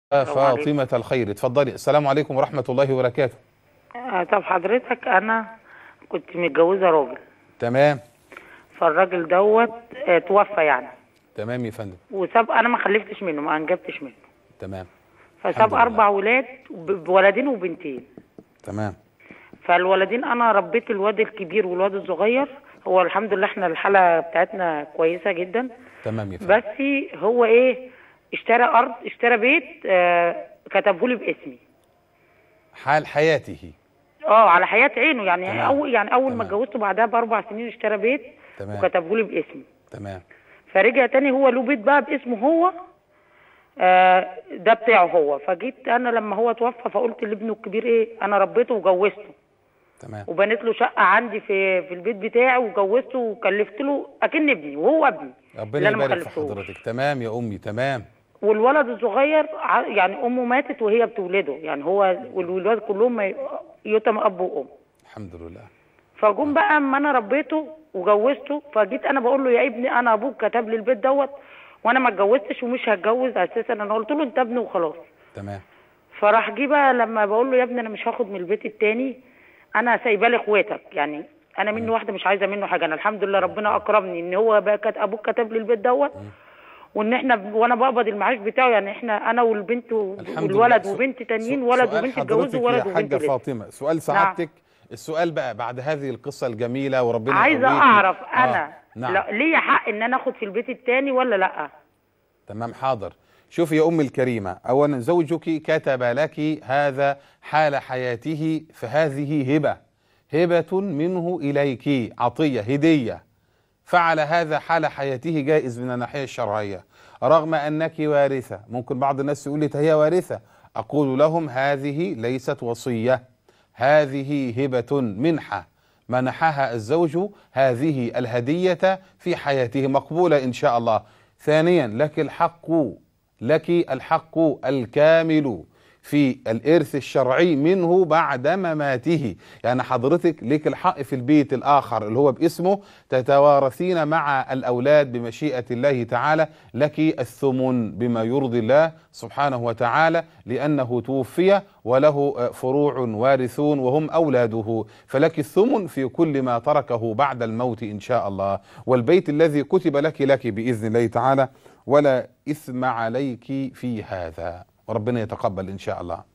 فاطمة الخير اتفضلي السلام عليكم ورحمة الله وبركاته آه، طب حضرتك انا كنت متجوزه راجل تمام فالراجل دوت آه، توفى يعني تمام يا فندم وساب انا ما خلفتش منه ما انجبتش منه تمام فساب الحمد لله. اربع ولاد ب- بولدين وبنتين تمام فالولدين انا ربيت الواد الكبير والواد الصغير هو الحمد لله احنا الحاله بتاعتنا كويسه جدا تمام يا فندم بس هو ايه اشترى ارض اشترى بيت آه كتبه لي باسمي حال حياته اه على حياه عينه يعني تمام. اول يعني اول ما تمام. اتجوزته بعدها باربع سنين اشترى بيت تمام. وكتبه لي باسمي تمام فرجع تاني هو له بيت بقى باسمه هو آه ده بتاعه هو فجيت انا لما هو توفى فقلت لابنه الكبير ايه انا ربيته وجوزته تمام وبنيت له شقه عندي في في البيت بتاعي وجوزته وكلفت له اكن ابني وهو ابني اللي ربنا انا ما يبارك في خلفتهوش. حضرتك تمام يا أمي تمام والولد الصغير ع- يعني امه ماتت وهي بتولده يعني هو والولاد كلهم ما ي- يتم اب وام الحمد لله فجم بقى اما انا ربيته وجوزته فجيت انا بقول له يا ابني انا ابوك كتب لي البيت دوت وانا ما اتجوزتش ومش هتجوز اساسا انا قلت له انت ابني وخلاص تمام فراح جه بقى لما بقول له يا ابني انا مش هاخد من البيت التاني انا سايباه لاخواتك يعني انا مني واحده مش عايزه منه حاجه انا الحمد لله ربنا اكرمني ان هو بقى كت ابوك كتب لي البيت دوت وان احنا ب- وانا بقبض المعاش بتاعه يعني احنا انا والبنت و- الحمد والولد لله. وبنت تانيين سو- ولد سؤال وبنت حضرتك اتجوزوا ولد يا وبنت حاجة لسه فاطمة سؤال سعادتك السؤال بقى بعد هذه القصة الجميلة وربنا عايزه يقويكي. اعرف آه، انا نعم لا ليا حق ان انا اخد في البيت التاني ولا لا تمام حاضر شوفي يا أمي الكريمة أولا زوجك كتب لك هذا حال حياته فهذه هبة هبة منه إليك عطية هدية فعل هذا حال حياته جائز من الناحية الشرعية رغم أنك وارثة ممكن بعض الناس يقول لي هي وارثة أقول لهم هذه ليست وصية هذه هبة منحة منحها الزوج هذه الهدية في حياته مقبولة إن شاء الله ثانيا لك الحق لك الحق الكامل في الإرث الشرعي منه بعد مماته يعني حضرتك لك الحق في البيت الآخر اللي هو باسمه تتوارثين مع الأولاد بمشيئة الله تعالى لك الثمن بما يرضي الله سبحانه وتعالى لأنه توفي وله فروع وارثون وهم أولاده فلك الثمن في كل ما تركه بعد الموت إن شاء الله والبيت الذي كتب لك لك بإذن الله تعالى ولا إثم عليك في هذا وربنا يتقبل إن شاء الله